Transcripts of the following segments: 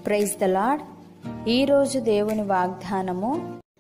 praise the lord ఈరోజు దేవుని వాగ్దానము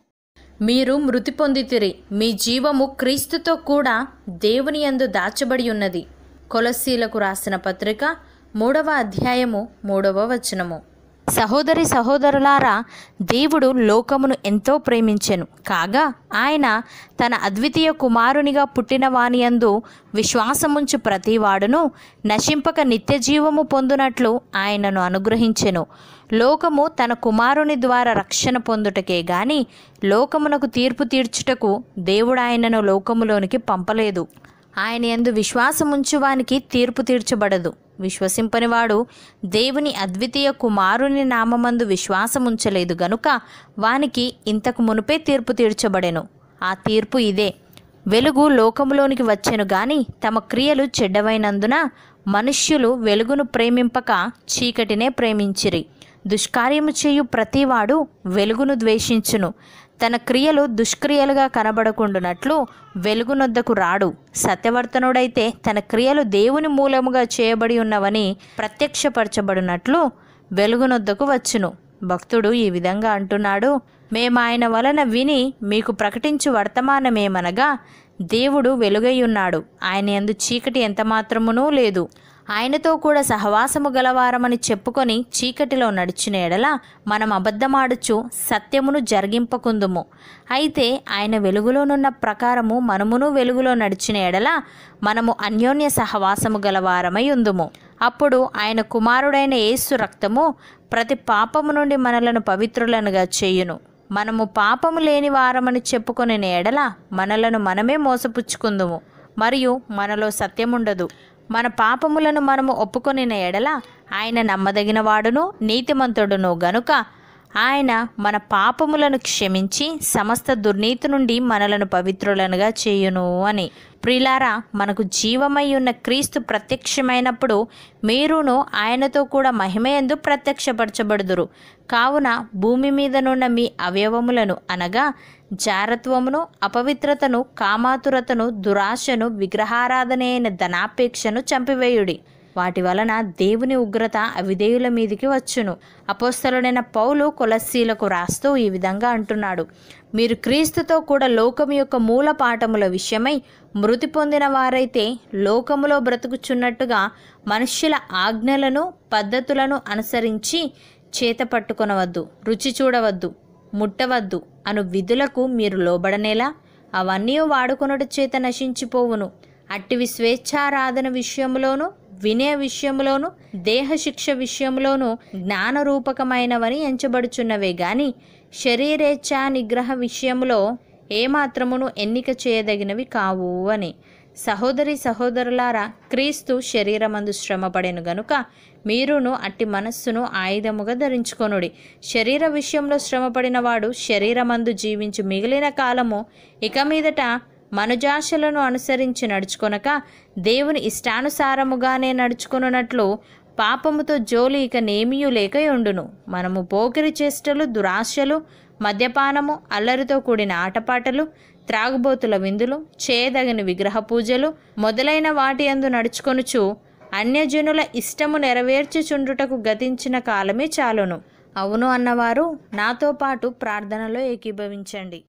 మీరు మృతి పొందితిరి మీ జీవము క్రీస్తుతో కూడా దేవుని యందు దాచబడి ఉన్నది కొలస్సీలకు రాసిన పత్రిక మూడవ అధ్యాయము మూడవ వచనము సహోదరి సహోదరులారా దేవుడు లోకమును ఎంతో ప్రేమించెను కాగా ఆయన తన అద్వితీయ కుమారునిగా పుట్టిన వానియందు విశ్వాసముంచు ప్రతివాడును నశింపక నిత్య జీవము పొందునట్లు ఆయనను అనుగ్రహించెను లోకము తన కుమారుని ద్వారా రక్షణ పొందుటకే గాని లోకమునకు తీర్పు తీర్చుటకు దేవుడు ఆయనను లోకములోనికి పంపలేదు ఆయన యందు విశ్వాసముంచువానికి తీర్పు తీర్చబడదు విశ్వసింపనివాడు దేవుని అద్వితీయ కుమారుని నామమందు విశ్వాసముంచలేదు గనుక వానికి ఇంతకు మునుపే తీర్పు తీర్చబడెను ఆ తీర్పు ఇదే వెలుగు లోకములోనికి వచ్చెను గాని తమ క్రియలు చెడ్డవైనందున మనుష్యులు వెలుగును ప్రేమింపక చీకటినే ప్రేమించిరి దుష్కార్యము చేయు ప్రతివాడు వెలుగును ద్వేషించును తన క్రియలు దుష్క్రియలుగా కనబడకుండునట్లు వెలుగునొద్దకు రాడు సత్యవర్తనుడైతే తన క్రియలు దేవుని మూలముగా చేయబడి ఉన్నవని ప్రత్యక్షపరచబడినట్లు వెలుగునొద్దకు వచ్చును భక్తుడు ఈ విధంగా అంటున్నాడు మేము ఆయన వలన విని మీకు ప్రకటించు వర్తమానమేమనగా దేవుడు వెలుగై ఉన్నాడు ఆయన యందు చీకటి ఎంత మాత్రమునూ లేదు ఆయనతో కూడా సహవాసము గలవారమని చెప్పుకొని చీకటిలో నడిచిన ఎడల మనం అబద్ధమాడుచు సత్యమును జరిగింపకుందుము అయితే ఆయన వెలుగులోనున్న ప్రకారము మనమును వెలుగులో నడిచిన ఎడల మనము అన్యోన్య సహవాసము గలవారమై ఉందుము అప్పుడు ఆయన కుమారుడైన యేసు రక్తము ప్రతి పాపము నుండి మనలను పవిత్రులనుగా చేయును మనము పాపము లేని వారమని చెప్పుకొని ఎడల మనలను మనమే మోసపుచ్చుకుందుము మరియు మనలో సత్యముండదు మన పాపములను మనము ఒప్పుకొని ఎడల ఆయన నమ్మదగిన వాడును నీతిమంతుడును గనుక ఆయన మన పాపములను క్షమించి సమస్త దుర్నీతి నుండి మనలను పవిత్రులనుగా చేయును అని ప్రిలారా మనకు జీవమై ఉన్న క్రీస్తు ప్రత్యక్షమైనప్పుడు మీరును ఆయనతో కూడా మహిమయందు ప్రత్యక్షపరచబడుదురు కావున భూమి మీదనున్న మీ అవయవములను అనగా జారత్వమును అపవిత్రతను కామాతురతను దురాశను విగ్రహారాధన అయిన ధనాపేక్షను చంపివేయుడి వాటి వలన దేవుని ఉగ్రత అవిధేయుల మీదికి వచ్చును అపోస్తలుడైన పౌలు కొలస్సీలకు రాస్తూ ఈ విధంగా అంటున్నాడు మీరు క్రీస్తుతో కూడా లోకం యొక్క మూల పాఠముల విషయమై మృతి పొందిన వారైతే లోకములో బ్రతుకుచున్నట్టుగా మనుష్యుల ఆజ్ఞలను పద్ధతులను అనుసరించి చేత పట్టుకొనవద్దు రుచి చూడవద్దు ముట్టవద్దు అను విధులకు మీరు లోబడనేలా అవన్నీ వాడుకొనుట చేత నశించిపోవును అట్టివి స్వేచ్ఛారాధన విషయంలోను వినయ విషయంలోను దేహశిక్ష విషయంలోను జ్ఞానరూపకమైనవని ఎంచబడుచున్నవే గాని శరీరేచ్ఛా నిగ్రహ విషయంలో ఏమాత్రమును ఎన్నిక చేయదగినవి కావు అని సహోదరి సహోదరులారా క్రీస్తు శరీరమందు శ్రమపడెను గనుక మీరును అట్టి మనస్సును ఆయుధముగా ధరించుకొనుడి శరీర విషయంలో శ్రమపడిన వాడు శరీరమందు జీవించు మిగిలిన కాలము ఇక మీదట మనుజాశలను అనుసరించి నడుచుకొనక దేవుని ఇష్టానుసారముగానే నడుచుకొనున్నట్లు పాపముతో జోలి ఇక నేమియు లేక ఉండును మనము పోకిరి చేష్టలు దురాశలు మద్యపానము అల్లరితో కూడిన ఆటపాటలు త్రాగుబోతుల విందులు చేయదగిన విగ్రహ పూజలు మొదలైన వాటి అందు నడుచుకొనుచు అన్యజనుల ఇష్టము నెరవేర్చుచుండుటకు గతించిన కాలమే చాలును అవును అన్నవారు నాతో పాటు ప్రార్థనలో ఏకీభవించండి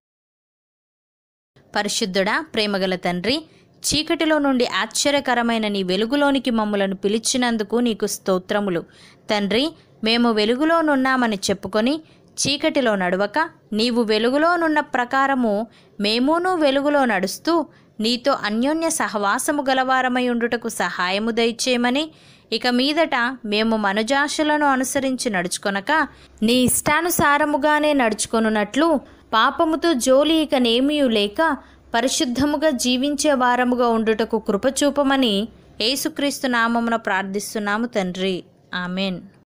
పరిశుద్ధుడా ప్రేమగల తండ్రి చీకటిలో నుండి ఆశ్చర్యకరమైన నీ వెలుగులోనికి మమ్ములను పిలిచినందుకు నీకు స్తోత్రములు తండ్రి మేము వెలుగులోనున్నామని చెప్పుకొని చీకటిలో నడవక నీవు వెలుగులోనున్న ప్రకారము మేమును వెలుగులో నడుస్తూ నీతో అన్యోన్య సహవాసము గలవారమై ఉండుటకు సహాయము దయచేయమని ఇక మీదట మేము మనుజాశలను అనుసరించి నడుచుకొనక నీ ఇష్టానుసారముగానే నడుచుకొనున్నట్లు పాపముతో జోలి ఇక నేమియు లేక పరిశుద్ధముగా జీవించే వారముగా ఉండుటకు కృపచూపమని యేసుక్రీస్తు నామమున ప్రార్థిస్తున్నాము తండ్రి ఆమెన్